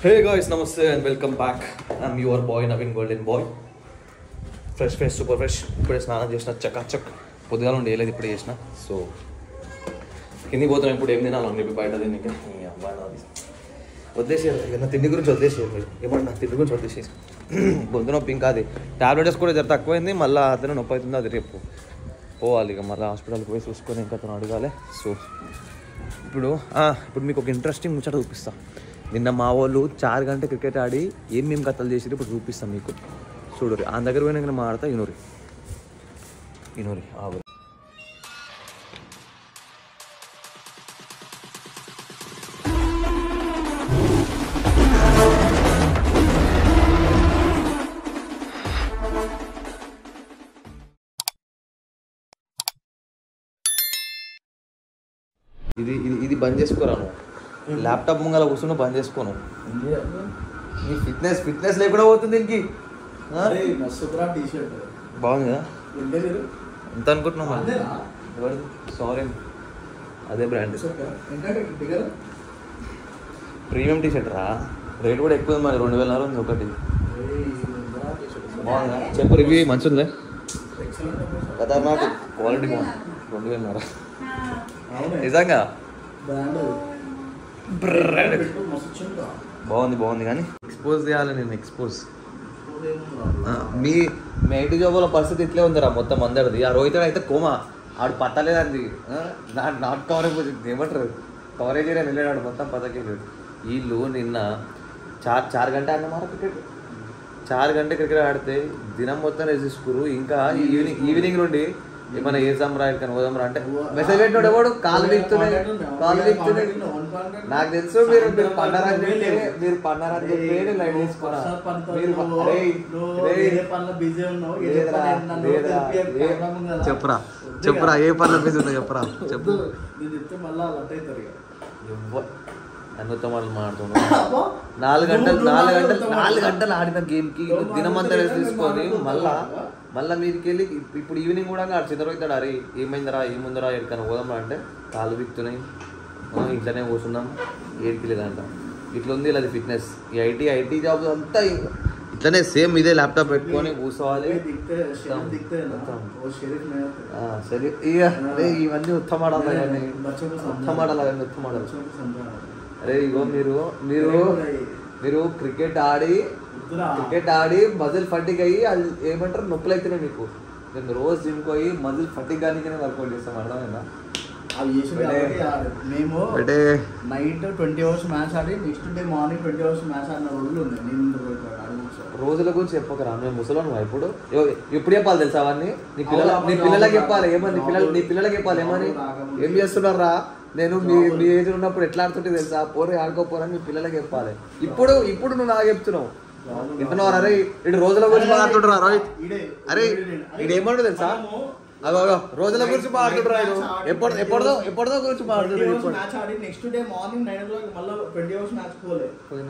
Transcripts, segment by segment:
హే guys నమస్తే and welcome back I'm your boy Naveen golden boy fresh fresh super fresh ఇప్పుడే స్నానం చేసిన చక్ చక్ పొద్దుగాల ఉండి వేయలేదు ఇప్పుడే చేసిన సో కిందికి పోతున్నాం ఇప్పుడు ఏం తినాలని చెప్పి బయట తిని అబ్బాయి నాది వదిలేసేయాలి ఇక నా తిండి గురించి వదిలేసేయాలి మీరు ఏమన్నా నా తిండి గురించి వదిలేసేసి గొంతు నొప్పి ఇంకా అది టాబ్లెట్స్ కూడా జర తక్కువైంది మళ్ళీ అతను నొప్పి అవుతుంది అది రేపు పోవాలి ఇక మళ్ళీ హాస్పిటల్కి పోయి చూసుకొని ఇంకా అతను అడగాలి సో ఇప్పుడు ఆ, ఇప్పుడు మీకు ఒక ఇంట్రెస్టింగ్ ముచ్చట చూపిస్తా నిన్న మా వాళ్ళు చార్ గంట క్రికెట్ ఆడి ఏం మేము కథలు చేసి ఇప్పుడు చూపిస్తాం మీకు చూడరు ఆ దగ్గర పోయినా మా ఆడతా ఇనూరి ఇనూరి ఆవు ఇది ఇది ఇది బంద్ చేసుకోరాను ల్యాప్టాప్ ముంగల కూర్చుని బంద్ చేసుకోను నీ ఫిట్నెస్ ఫిట్నెస్ లేకుండా పోతుంది దీనికి ఆ? మస్తురా టీ షర్ట్ బాగుంది కదా ఉంటే మీరు ఎంత అనుకుంటున్నావు మరి అదేనా? ఎవరిది సారీ అదే బ్రాండ్ ఏంటంటే దిగరు ప్రీమియం టీ షర్ట్ రా రేట్ కూడా ఎక్కువ ఉంది మరి రెండు వేల ఉంది ఒకటి బాగుందా చెప్పు రివ్యూ మంచి ఉందా ఖతర్నాక్ క్వాలిటీ బాగుంది రెండు వేలన్నర నిజంగా బ్రాండ్ బ్రాండ్ మస్తు వచ్చిందా బాగుంది బాగుంది కానీ ఎక్స్పోజ్ చేయాలి నేను ఎక్స్పోజ్ మీ మేటి జాబుల పరిస్థితి ఇట్లే ఉందిరా మొత్తం అందరిది ఆ రోహిత్ అయితే కోమా ఆడు పట్టలేదండి నాట్ నాట్ కవరేజ్ ఏమంటారు కవరేజ్ ఏరియా వెళ్ళాడు మొత్తం పదకెళ్ళాడు వీళ్ళు నిన్న చార్ చార్ గంట అన్నమాట క్రికెట్ చార్ గంట క్రికెట్ ఆడితే దినం మొత్తం రెసిస్కురు ఇంకా ఈవినింగ్ ఈవినింగ్ నుండి ఏమైనా ఏ రా ఇక్కడ పోదాంరా అంటే మెసేజ్ పెట్టినాడు ఎవడు కాలు వీక్తున్నాయి కాలు వీక్తున్నాయి నాకు తెలుసు మీరు మీరు పన్నారని చెప్పి మీరు పన్నారని చెప్పి నేను లైట్ తీసుకున్నా మీరు అరే, రే, బిజీ ఉన్నావు ఏ లేదురా, పని ఏంటి నన్ను లేదురా, తెలిపి ఏ- ప్రాబ్లం ఉంది కదా. చెప్పురా చెప్పురా ఏ పనుల బిజీ ఉన్నా చెప్పురా చెప్పు వద్దు, నేను చెప్తే మళ్ళా అలర్ట్ అవుతారు ఇక. ఎవ్వ- నన్నుతో వాళ్ళు మాడుతున్నాను అబ్బో, నాలుగు గంటలు నువ్వు- నాలుగు నువ్వు గంటలు నాలుగు నాలుగు గంటలు ఆడిన గేమ్ కి నువ్వు దినమంతా రెస్ట్ నాలుగు తీసుకొని గంటలు మళ్ళా ఆడుతున్నావా? మళ్ళా మీదకి వెళ్ళి ఇప్పుడు ఈవినింగ్ కూడా ఆడు చిదరవుతాడు అరే ఏమైందిరా ఏముందిరా ఎక్కడికైనా పోదాంరా అంటే కాళ్ళు బిక్తున్నాయి ఆ, ఇంట్లోనే కూర్చున్నాం ఏడికి లేదంట ఇట్లా ఉంది ఇలా ఫిట్నెస్ ఈ ఐటీ ఐటీ జాబ్ అంతా ఇ- ఇట్లనే సేమ్ ఇదే ల్యాప్టాప్ పెట్టుకొని కూర్చోవాలి ఏ దిక్తే, షరీఫ్ దిక్తే నా? మొత్తం. ఓ షరీఫ్ నే. ఆ, సరే ఇక అరే ఇవన్నీ ఉత్తమాడాలి ఇవన్నీ బచ్చకు సంతానం. ఉత్తమాడాలి అవన్నీ ఉత్తమాడాలి బచ్చకు సంతానం. అరే ఇగో మీరు మీరు మీరు క్రికెట్ ఆడి వద్దురా. క్రికెట్ ఆడి మజిల్ ఫటిక్ అయ్యి అది ఏమంటారు నొప్పులు అయితేనే మీకు నేను రోజు జిమ్కి పోయి మజిల్ ఫటిక్ కానీ వర్కౌట్ చేస్తాం అర్థమైందా అవి చేసింది బడే. కాబట్టి ఆడు. మేము బడే. నైట్ ట్వంటీ అవర్స్ మ్యాచ్ ఆడి next day morning twenty hours match ఆడిన రోజులు ఉన్నాయి నేను ముందు రోజు ఆడి ఒకసారి. రోజుల గురించి చెప్పకరా మేము ముసలాను ఇప్పుడు ఎవ- ఎప్పుడు చెప్పాలి తెలుసా అవన్నీ నీ పిల్లల నీ పిల్లలకి చెప్పాలి ఏమని నీ పిల్లలు నీ పిల్లలకి చెప్పాలి ఏమని ఏం చేస్తున్నారా నేను మీ మీ ఏజ్ ఉన్నప్పుడు ఎట్లా ఆడుతుంటే తెలుసా పోరే ఆడుకోపోరని మీ పిల్లలకి చెప్పాలి ఇప్పుడు ఇప్పుడు నువ్వు నాకు చెప్తున్నావు వింటున్నావు అరే ఇటు రోజుల గురించి మాట్లాడుతున్నా రోహిత్ ఈడే- అరే ఈడే- అరే, ఇది ఏమన్నాడు తెలుసా మనము అగో అగో రోజుల గురించి మాట్లాడుతున్నా మ్యాచ్ ఆడి- ఎప్పుడు ఎప్పుడుదో ఎప్పుడుదో గురించి 20 మాట్లాడుతున్నాడు అవర్స్ ఇప్పుడు మ్యాచ్ ఆడి next day morning nine o'clock మళ్ళీ ట్వంటీ అవర్స్ మ్యాచ్ పోలే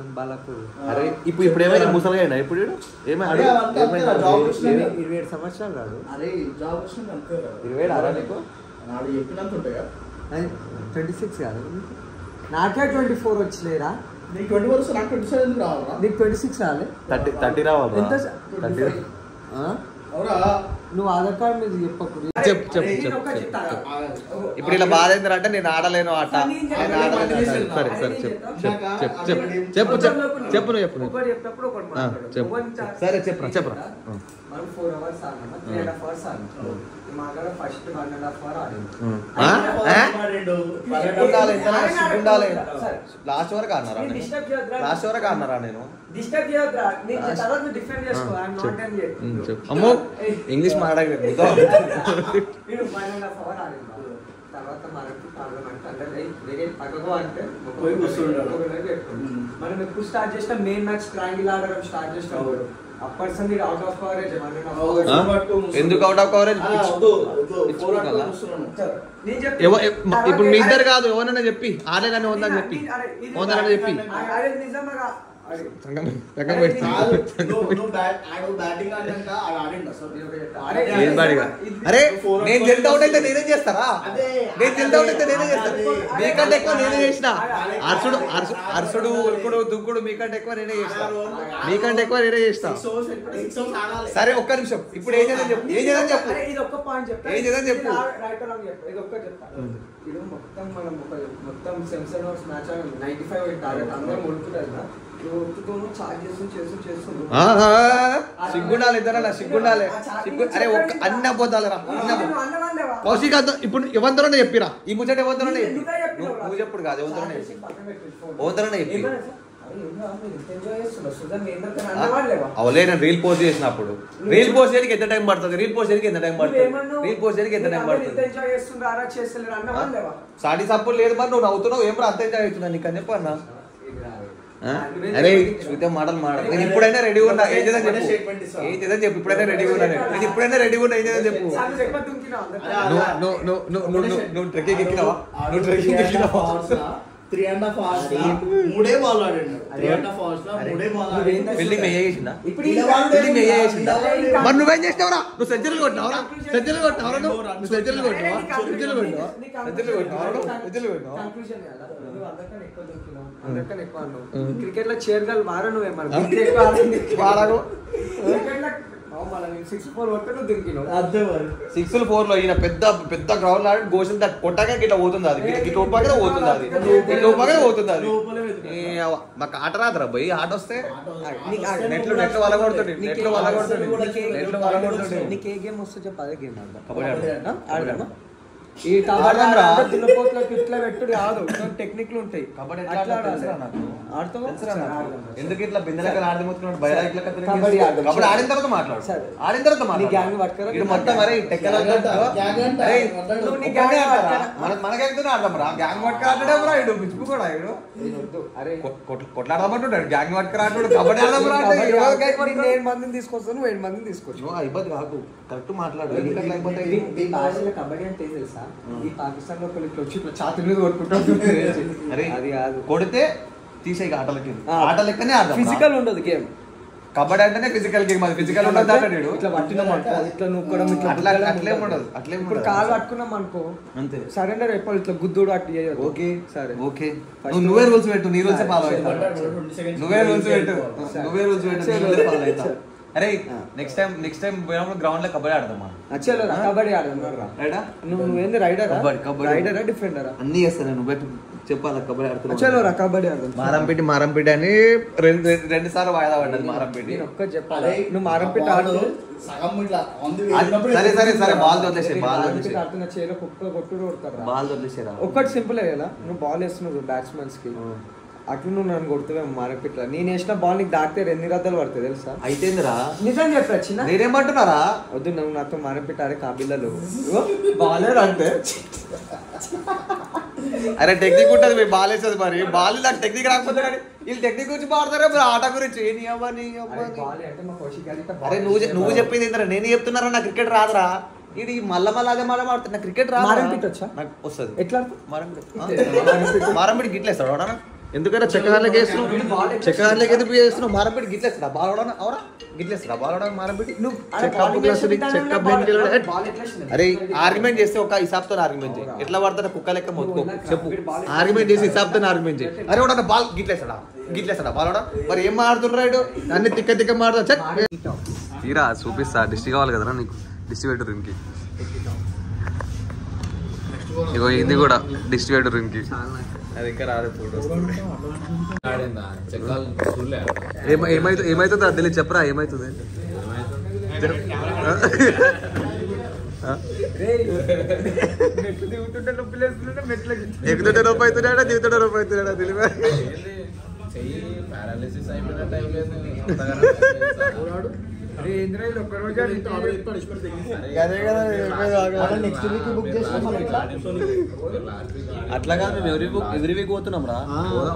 అరే ఇప్పుడు ఇప్పుడు ఏమైంది ముసలిగా ఇప్పుడు వీడు? ఏమై అరే, అడుగు. అంతే, ఏమైంది? అంతే, జాబ్ వచ్చింది. ఏమి- ఇరవై ఏడు సంవత్సరాలు రాడు అరే జాబ్ వచ్చింది అంతే కదా. ఇరవై ఏడు అరా నీకు నాడు చెప్పినంత ఉంటాయా ట్వంటీ సిక్స్ కాదు నాకే ట్వంటీ ఫోర్ వచ్చిలేరా నీకు ట్వంటీ వరకు నాకు ట్వంటీ సెవెన్ రావాలా నీకు ట్వంటీ సిక్స్ రాలే థర్టీ థర్టీ రావాలి ఎంత థర్టీ ఆ? అవురా నువ్వు ఆధార్ కార్డ్ మీద చెప్పకు చెప్పు చెప్పు నేను చెప్పు ఒకటి చెప్పు, చెప్తా. చెప్పు. ఇప్పుడు ఇలా బాధ ఏంటంటే నేను ఆడలేను ఆట నేను ఆడలేను ఆట. సరే సరే చెప్పు చెప్పు చెప్పు చెప్పు చెప్పు చెప్పు చెప్పు నువ్వు చెప్పు నువ్వు. ఒకటి చెప్పినప్పుడు ఒకటి ఆ, మాట్లాడు. చెప్పు. ఒకటి చా- సరే, చెప్పురా, చెప్పురా. ఆ. మనం ఫోర్ అవర్స్ ఆడినామా త్రీ అండ్ హాఫ్ అవర్స్ ఆడినాం మా కాడ first one and half hour ఆడింది ఆ? ఆ? రెండు ఉండాలి, ఎంత ఉండాలి. సరే. లాస్ట్ వరకు ఆడినారా నేను నేను disturb చేయొద్దురా. లాస్ట్ వరకు ఆడినారా నేను డిస్టర్బ్ చేయొద్దురా నీకు ఆ. తర్వాత నువ్వు డిఫెండ్ చేసుకో ఐఎమ్ నాట్ అని ఉమ్, చెప్పు అమ్మో ఇంగ్లీష్ మాట్లాడలేదు నేను వన్ అండ్ హాఫ్ అవర్ ఆడింది తర్వాత మనకి పార్లమెంట్ అంటే వెయ్- వేరే పక్కకు అంటే ఒక పోయి కూర్చుంటాడు. ఒక వైపు పెట్టుకుంటాడు. ఉమ్. మనం ఎప్పుడు స్టార్ట్ చేసినా మెయిన్ మ్యాచ్ ట్రాంగిల్ ఆడడం స్టార్ట్ చేసినాం అవును. అప్పటి సంది out of coverage one and half అవును. అవర్ ఆ? ఎందుకు అవుట్ ఆఫ్ కవరేజ్ ఆ, వద్దు, వద్దు. పిచ్చి ఫోర్ పిల్లలా? అట్లా కూర్చున్నాను. నేను చెప్పి ఎవ- ఎ- ఇప్పుడు మీ ఇద్దరు కాదు ఎవరన్నా చెప్పి ఆడలేదని ఉందని చెప్పి అరే, ఇది ఉందని చెప్పి ఆ- అరే నిజంగా సంగం సంగం పెట్టి కాదు, నువ్వు నువ్వు బ్యాట్ ఆడు బ్యాటింగ్ ఆడినాక ఆడు ఆడిండు అసలు అరే, ఏం బాడిగా అరే నేను జెల్ట్ అవుట్ అయితే నేనే చేస్తారా అదే. నేను జెల్ట్ అవుట్ అయితే నేనే చేస్తాను అదే. మీకంటే ఎక్కువ నేనే చేసిన అదే. అర్సుడు అర్సు- అర్సుడు ఉరుకుడు దుక్కుడు మీకంటే ఎక్కువ నేనే చేసిన మీకంటే ఎక్కువ నేనే చేసిన సిక్స్ ఓవర్స్ సిక్స్ ఓవర్స్ ఆడాలి సరే ఒక్క నిమిషం ఇప్పుడు ఏం చేద్దాం చెప్పు ఏం చేద్దాం చెప్పు అరే, ఇది ఒక్క పాయింట్ చెప్తా ఏం చేద్దాం చెప్పు. రైట్ రాంగ్ చెప్పు ఇది ఒక్క చెప్తా ఇది మొత్తం మనం ఒక మొత్తం సెన్సర్ నోట్స్ మ్యాచ్ నైన్టీ ఫైవ్ టార్గెట్ అందరం ఉడుకుతారు కదా నువ్వు ఉడుకుతూ చార్జ్ చేస్తూ చేస్తూ చేస్తూ ఆ, ఆ, ఆ. సిగ్గుండాలి ఇద్దరు సిగ్గుండాలి సిగ్గు అరే ఒక్క అన్ని అబద్ధాలు రా అన్ని అబద్ధాలు. అన్నవాళ్ళేవా కౌశిక్ అంతా ఇప్పుడు ఎవరితోనే చెప్పిరా ఈ ముచ్చట ఎవరితోనే చెప్పి ఎందుకు చెప్పినావు నువ్వు రా? నువ్వు చెప్పుడు కాదు ఎవరితోనే చార్జ్ చేసి చెప్పి పక్కన పెట్టు ఫోన్. ఎవరితోనే చెప్పి ఏమన్నా సార్? అరే, ఏంట్రా, మీరు ఇంత ఎంజాయ్ చేస్తున్నారు? సుధన్ మీ అందరికన్నా అన్నవాళ్ళేవా? అవలే నేను రీల్ పోస్ట్ చేసినప్పుడు రీల్ పోస్ట్ చేయడానికి ఎంత టైం పడుతుంది రీల్ పోస్ట్ చేయడానికి ఎంత టైం పడుతుంది నువ్వేమన్నావు? రీల్ పోస్ట్ చేయడానికి ఎంత టైం మీరు అందరూ ఇంత పడుతుంది ఎంజాయ్ చేస్తున్నారా చేస్తలేరు అన్నవాళ్ళేవా సాటి సపోర్ట్ లేదు మరి నువ్వు నవ్వుతున్నావు ఏం రా అంత ఎంజాయ్ అవుతున్నా నీకు అని చెప్పు అన్న ఆ? అరే చూస్తే మాటలు మాటలు నేను ఇప్పుడైనా రెడీ ఉన్నా ఏం చేద్దాం చెప్పు ఏం చేద్దాం చెప్పు ఇప్పుడైనా రెడీ ఉన్నా నేను నేను ఇప్పుడైనా రెడీ ఉన్నా ఏం చేద్దాం చెప్పు సార్, నువ్వు ఎక్కువ దుంకినావు అందరికీ. నువ్వు నువ్వు నువ్వు నువ్వు నువ్వు నువ్వు నువ్వు ట్రెక్కింగ్ ఎక్కినావా నువ్వు ట్రెక్కింగ్ ఎక్కినావా త్రీ అండ్ హాఫ్ అవర్స్ మూడే బాల్ ఆడిండు త్రీ అండ్ హాఫ్ అవర్స్ లో మూడే బాల్ ఆడిండు బిల్డింగ్ మెయ్య చేసిందా ఇప్పుడు ఈ నిలబడి బిల్డింగ్ మెయ్య చేసిందా ఇంకా- మరి నువ్వేం చేసినావురా నువ్వు సెంచరీలు కొట్టినావురా సెంచరీలు కొట్టినావురా నువ్వు నువ్వు సెంచరీలు కొట్టినావా సెంచరీలు కొట్టినావా సెంచరీలు కొట్టినావా నువ్వు? సెంచరీలు కొట్టినావా Conclusion కదా. నువ్వు అందరికన్నా ఎక్కువ దొరికినావు. అందరికన్నా ఎక్కువ అన్నావు. క్రికెట్ లో చేరగల వారా నువ్వేమన్నా క్రికెట్ ఎక్కువ ఆడింది. వాడకు క్రికెట్ లో అవు మళ్ళా నేను సిక్స్ ఫోర్ కొట్టే నువ్వు దుంకినావు అదే మరి సిక్స్ ఫోర్ లో ఈయన పెద్ద పెద్ద గ్రౌండ్ ఆడి గోషన్ కొట్టాక ఇట్లా పోతుంది అది ఇట్లా ఇట్లా ఉప్పాకనే పోతుంది అది ఇట్లా ఉప్పాకనే పోతుంది అది లోపలే వెతుకు. ఏ అవ్వ, మాకు ఆట రాదురా పోయి ఆట వస్తే నీకు ఆ- నెట్లు నెట్లు వల కొడుతుంది నెట్లు వల కొడుతుంది నెట్లు వల కొడుతుంది నీకు ఏ గేమ్ వస్తే చెప్పు అదే గేమ్ ఆడదాం కబడ్డీ ఆడదాం. ఆ? ఆడదామా ఈ ఆడదాం రా. దున్నపోతులకు ఇట్లా పెట్టుడు కాదు టెక్నిక్లు ఉంటాయి కబడ్డీ ఎట్లా అట్లా ఆడాలో తెలుసురా ఆడాలి. నాకు. ఆడతావా? తెలుసురా నాకు. ఆడదాం. ఎందుకు ఇట్లా బిందెలకి ఆడి మొత్తుకున్నాడు బయట ఇట్లా కత్తిరించి కబడ్డీ ఆడదాం. కబడ్డీ ఆడిన తర్వాత మాట్లాడు సరే. ఆడిన తర్వాత నీ మాట్లాడు గ్యాంగ్ పట్టుకురా. ఇది మొత్తం అరే టెక్కల గ్యాంగ్ అంట, గ్యాంగ్ అంట. నువ్వు నీ నీ గ్యాంగ్ గ్యాంగ్ పట్టుకురా. మన మన గ్యాంగ్ తోనే ఆడదాం రా గ్యాంగ్ పట్టుకు ఆడడం రా ఇడు పిచ్చుకు కూడా ఇడు నేను వద్దు. అరే కొట్లాడమంటున్నాడు గ్యాంగ్ పట్టుకు ఆడు కబడ్డీ ఆడదాం రా అంటే కబడ్డీ ఎవరు ఆడదాం. గ్యాంగ్ నేను పట్టుకురా? ఏడు మందిని తీసుకొస్తాను నువ్వు ఏడు మందిని తీసుకొచ్చు నువ్వు ఆ ఇబ్బంది కాకు కరెక్ట్ మాట్లాడు ఎందుకు అట్లా ఇబ్బంది ఈ- అయింది? ఈ భాషలో కబడ్డీ అంటే ఏం తెలుసా ఈ పాకిస్తాన్ లో ఒకళ్ళు ఇట్లా వచ్చి ఇట్లా ఛాతి మీద కొట్టుకుంటారు అరే అది కాదు కొడితే తీసేయి ఆటలకి ఆ. ఆట లెక్కనే ఆడదాం రా. ఫిజికల్ ఉండదు గేమ్ కబడ్డీ అంటేనే ఫిజికల్ గేమ్ అది ఫిజికల్ ఉండదు ఆడాడు ఇట్లా పట్టినాం అనుకో ఇట్లా నూక్కడం ఇట్లా అట్లా గుద్దడం అట్లేం ఉండదు. ఉండదు అట్లేం ఇప్పుడు ఉండదు. కాలు పట్టుకున్నాం అనుకో అంతే సరెండర్ ఎప్పుడు ఇట్లా గుద్దుడు అట్టు చేయొద్దు ఓకే సరే ఓకే First నువ్వు నువ్వే రూల్స్ పెట్టు నీ రూల్స్ సరే, ఫాలో సరే, అవుతా పడ్డాడు, 20 seconds నువ్వే రూల్స్ పెట్టు సరే. నువ్వే రూల్స్ పెట్టు సరే. నీ రూల్స్ ఫాలో అవుతా సరే. అరే ఆ. నెక్స్ట్ టైం నెక్స్ట్ టైం పోయినప్పుడు గ్రౌండ్ లో కబడ్డీ ఆడదాం మనం చలో రా కబడ్డీ ఆడదాం రా రైడా నువ్వు నువ్వేంది రైడరా కబడ్డీ, కబడ్డీ. రైడరా డిఫెండరా అన్ని చేస్తాను నేను పెట్టు చెప్పాలి కబడ్డీ ఆడుతున్నా చలో రా కబడ్డీ ఆడదాం మారంపేటి మారంపేటి అని రెండు రెండు- రెండు సార్లు వాయిదా పడ్డది మారంపేటి నేను ఒక్కటి చెప్పాలి అరే, నువ్వు మారంపిట్ట ఆ ఆడు ball సగం ఇట్లా on the way అది- ఉన్నప్పుడు సరే సరే సరే బాల్ ఎదురు వదిలేసే బాల్ వదిలేసే ఆడుతున్న చేలో కుక్క కొట్టుడు కొడతారు బాల్ వదిలేసేరా ఒక్కటి సింపుల్ కదా నువ్వు బాల్ వేస్తున్నావు బ్యాట్స్మెన్స్ కి అట్లా నువ్వు నన్ను కొడుతున్నావు మారపిట్ల నేను వేసిన బాల్ నీకు దాటితే ఎన్ని రద్దలు పడతాయి తెలుసా అయితేందిరా నిజం చెప్పా చిన్న నేనేమంటున్నారా వద్దు నువ్వు నాతో మారపిట్ట ఆడే కాబిల్లలు బాలే అంటే అరే టెక్నిక్ ఉంటుంది మీ బాల్ వేసేది మరి బాల్ నాకు టెక్నిక్ రాకపోతే కానీ వీళ్ళు టెక్నిక్ గురించి మాడతారా మరి ఆట గురించి ఏ నీ అవ్వ, నీ అవ్వ, నీ- బాలే అంటే మా కౌశిక్ గారి ఇట్లా అరే ball నువ్వు చె- వేసిన నువ్వు బాల్. చెప్పింది ఏంటరా నేను చెప్తున్నారా నా క్రికెట్ రాదురా ఇది మళ్ళా మళ్ళీ అదే మాట మాడుతున్నా క్రికెట్ రాదు మారంపిట్ వచ్చా? నాకు వస్తుంది ఎట్లా మారంపిట్ మారంపిట్ గిట్లేస్తాడు ఎవడన్నా ఎందుకంటే చెక్కగారులకి వేస్తున్నావు చెక్కగారులకి ఎందుకు వేస్తున్నావు మారంపిట్ గిట్లేస్తాడా బాల్ అవడా అవరా గిట్లేస్తాడా బాల్ అవడా మారంపిట్ నువ్వు చెక్క bowling బుక్లెస్ చేసే చెక్క విధానంలో బ్లెండ్ ball- గిల్లెడ్. ball ఎట్లా వేసింది? అరే ఆర్గ్యుమెంట్ చేస్తే ఒక హిసాబ్తో ఆర్గ్యుమెంట్ చేయి ఎట్లా పడతాడు కుక్క లెక్క మొత్తుకో నాకు చెప్పు వీడు ball ఆర్గ్యుమెంట్ చేసి హిసాబ్తో ఆర్గ్యుమెంట్ చేయి అరే వాడు బాల్ గిట్లేస్తాడా గిట్లేస్తాడా బాల్ అవడా మరి ఏం మాడుతున్నాడు అన్ని తిక్క తిక్క మాడతా చెక్ తీరా చూపిస్తా డిస్టి కావాలి కదరా నీకు డిస్ట్రిబ్యూటర్ రింగ్కి ఇగో ఇది కూడా డిస్ట్రిబ్యూటర్ రింగ్కి అది ఇంకా రాదు ఫోటోస్ ఏమైతుంది ఏమైతుంది అది తెలియదు చెప్పరా ఏమైతుంది రేయ్, మెట్లు దిగుతుంటే నొప్పి లేస్తుంటే మెట్లకి ఎక్కుతుంటే నొప్పి అవుతున్నాడా దిగుతుంటే నొప్పి అవుతున్నాడా తెలియదు పారాలిసిస్ అయిపోయిన టైం లేదు అరే ఏంద్రా వీళ్ళు ఒక్క రోజు ఆడు ఇస్తాడు, ఇస్తాడు, తెగిస్తాడు. అదే కదా అదే నెక్స్ట్ వీక్ బుక్ చేస్తే మళ్ళీ ఇట్లా అట్లా కాదు మేము ఎవరి వీక్ ఎవరి వీక్ పోతున్నాం రా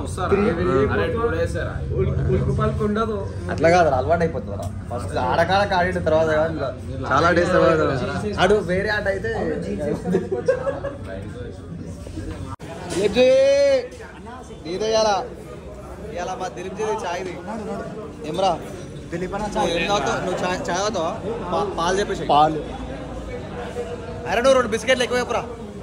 ఉల్కు పలుకు ఉండదు అట్లా కాదు అలవాటు అయిపోతుంది రా ఫస్ట్ ఆడకాడక ఆడిన తర్వాత కాదు ఇంకా చాలా డేస్ తర్వాత ఆడు వేరే ఆట అయితే నీదేయాలా ఇలా మా దిలీప్ చేది చాయ్ది ఏమరా దిలీప్ అన్న నువ్వు ఏం తాగుతావు నువ్వు చాయ్ చాయ్ తాగుతావా పా- పాలు చెప్పేసి పాలు అరే నువ్వు రెండు బిస్కెట్లు ఎక్కువ చెప్పరా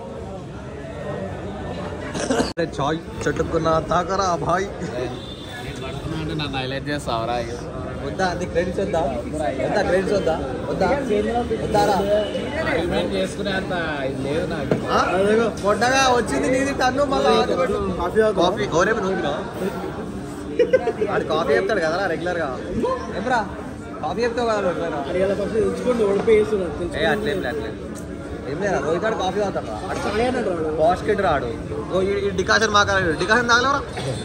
చాయ్ చెట్టుకున్న తాకరా భాయ్ అంటే నన్ను హైలైట్ చేస్తావరా వద్దా నీ క్రెడిట్స్ వద్దా వద్దా క్రెడిట్స్ వద్దా వద్దా వద్దారా చేసుకునే అంత ఇది లేదు నాకు ఆ? కొట్టగా వచ్చింది నీది టన్ను మళ్ళీ కాఫీ కాఫీ ఓరేపు నువ్వు వాడు కాఫీ చెప్తాడు కదరా రెగ్యులర్ గా ఏమరా కాఫీ చెప్తావు కదా రెగ్యులర్ గా ఏ అట్లేం లేదు, అట్లేం ఏం లేదా రోహిత్ గారు కాఫీ తాగుతాడు బాస్కెట్ రాడు ఓ ఈ డికాషన్ మాకు డికాషన్ తాగలేవరా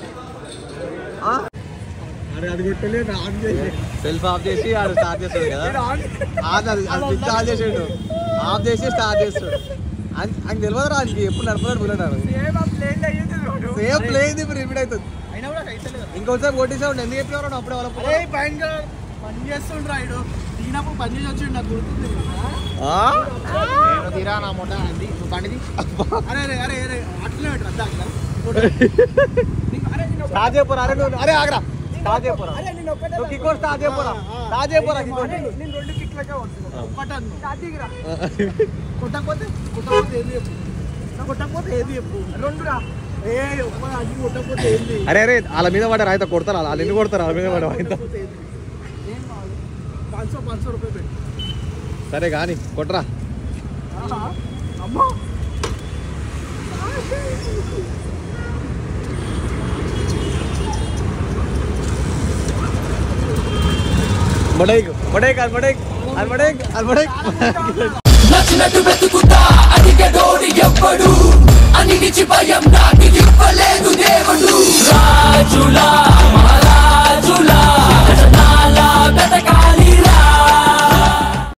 సెల్ఫ్ ఆఫ్ చేసి ఆడు స్టార్ట్ చేస్తాడు కదా ఆది అది అది స్విచ్ ఆఫ్ చేసాడు ఆఫ్ చేసి స్టార్ట్ చేస్తాడు అని అని తెలియదు రాజుకి ఎప్పుడు నడపలేడు పిల్లడాడు సేమ్ ప్లే ఇది ఇప్పుడు రిపీట్ అవుతుంది ఇంకోసారి కొట్టేసాడు ఎందుకు చెప్పినారు అప్పుడే వాళ్ళ పని చేస్తుండ్రా ఇడు దిగినప్పుడు పని చేసి వచ్చిండు నాకు గుర్తుంది ఆ? నేను తీరా నా మొట్ట అంది నువ్వు బండిది అరే అరే అరే అరే అట్లే పెట్టు అద్దా అట్లా అరే నేను ఒక- స్టార్ట్ చేయపోరా అరే నువ్వు అరే ఆగరా స్టార్ట్ చేయపోరా అరే నేను ఒక్కటే నువ్వు కిక్ స్టార్ట్ చేయపోరా స్టార్ట్ చేయపోరా కిక్ అరే, నేను రెండు కిక్లకే కొడుతున్నా ఒక్కటన్ను కొట్టకపోతే కొట్టకపోతే ఏది చెప్పు నా కొట్టకపోతే ఏది చెప్పు రెండు రా ఏ ఒక్క అన్ని కొట్టకపోతే ఏంది అరే అరే వాళ్ళ మీద పడారు అయితే కొడతారు వాళ్ళు ఎన్ని కొడతారు వాళ్ళ మీద పడారు అయితే కొట్టకపోతే ఏంది? ఏం కాదు పాంచ్ సో పాంచ్ సో రూపాయలు పెట్టు సరే కానీ కొట్టరా ఆహా. అమ్మో బడేక్ బడేక్ అది బడేక్ అది బడేక్ అది బడేక్